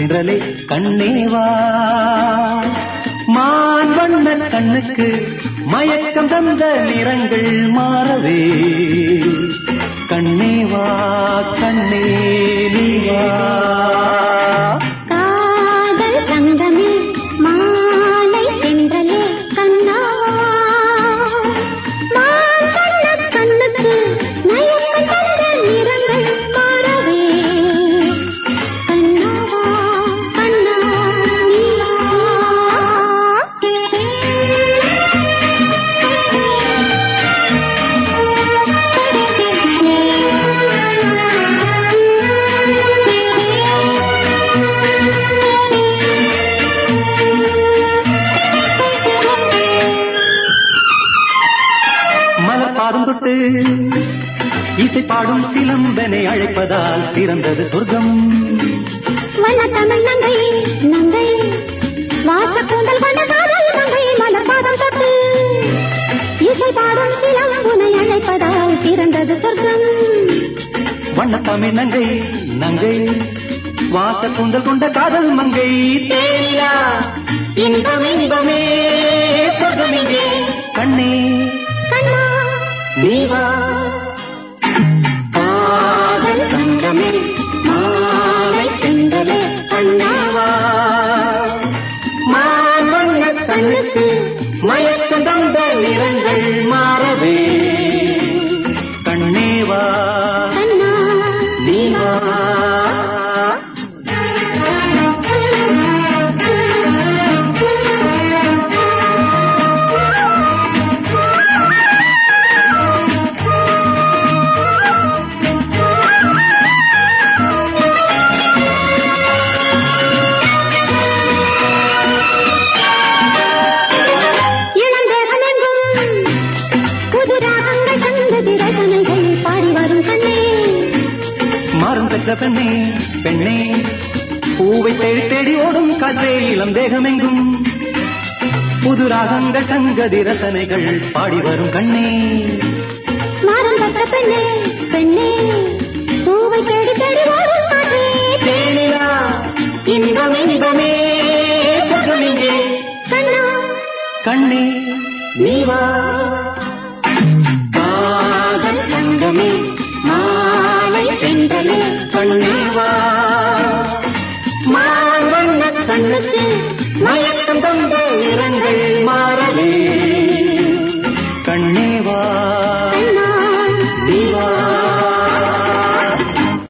தென்றலே கண்ணேவா மான் வண்ண கண்ணுக்கு மயக்கம் தந்த நிறங்கள் மாறவே கண்ணேவா கண்ணே நீவா காதல் சங்கமே மாலை தென்றலே கண்ணா மான் கண்ண கண்ணுக்கு மயக்கம் தந்த நிறங்கள் மாறவே கண்ணாவா கண்ணா நீவா மலர் பாதம் தொட்டு இசை பாடும் சிலம்பனை அழைப்பதால் பிறந்தது சொர்க்கம் வன தமிழ் நங்கை நங்கை வாச கூந்தல் கொண்ட காதல் நங்கை மலர் பாதம் தொட்டு இசை பாடும் சிலம்புனை அழைப்பதால் பிறந்தது சொர்க்கம் வண்ண தமிழ் நங்கை நங்கை வாச கூந்தல் கொண்ட காதல் மங்கை தேனிலா இன்பம் இன்பமே சொர்க்கமிங்கே கண்ணே கண்ணா நீவா காதல் சங்கமே மாலை தென்றலே கண்ணாவா மாமன்ன கண்ணுக்கு மயக்கம் தந்த நிறங்கள் மாறவே கண்ணேவா கண்ணா நீவா இளந்தேகமெங்கும் புது ராகங்கள் சங்கதி ரசனைகள் பாடி வரும் கண்ணே மாறும் பெற்ற பெண்ணே பெண்ணே பூவை தேடி தேடி ஓடும் காற்றே இளம் தேகமெங்கும் புது ராகங்கள் சங்கதி ரசனைகள் பாடி வரும் கண்ணே மாறம் பட்ட பெண்ணே பெண்ணே பூவை தேடி தேடி ஓடும் காற்றே தேனிலா இன்பம் இன்பமே சுகமிங்கே கண்ணா கண்ணே நீவா காதல் சங்கமே மாலை தென்றலே கண்ணேவா மாவண்ண கண்ணுக்கு மயக்கம் தந்த நிறங்கள் மாறவே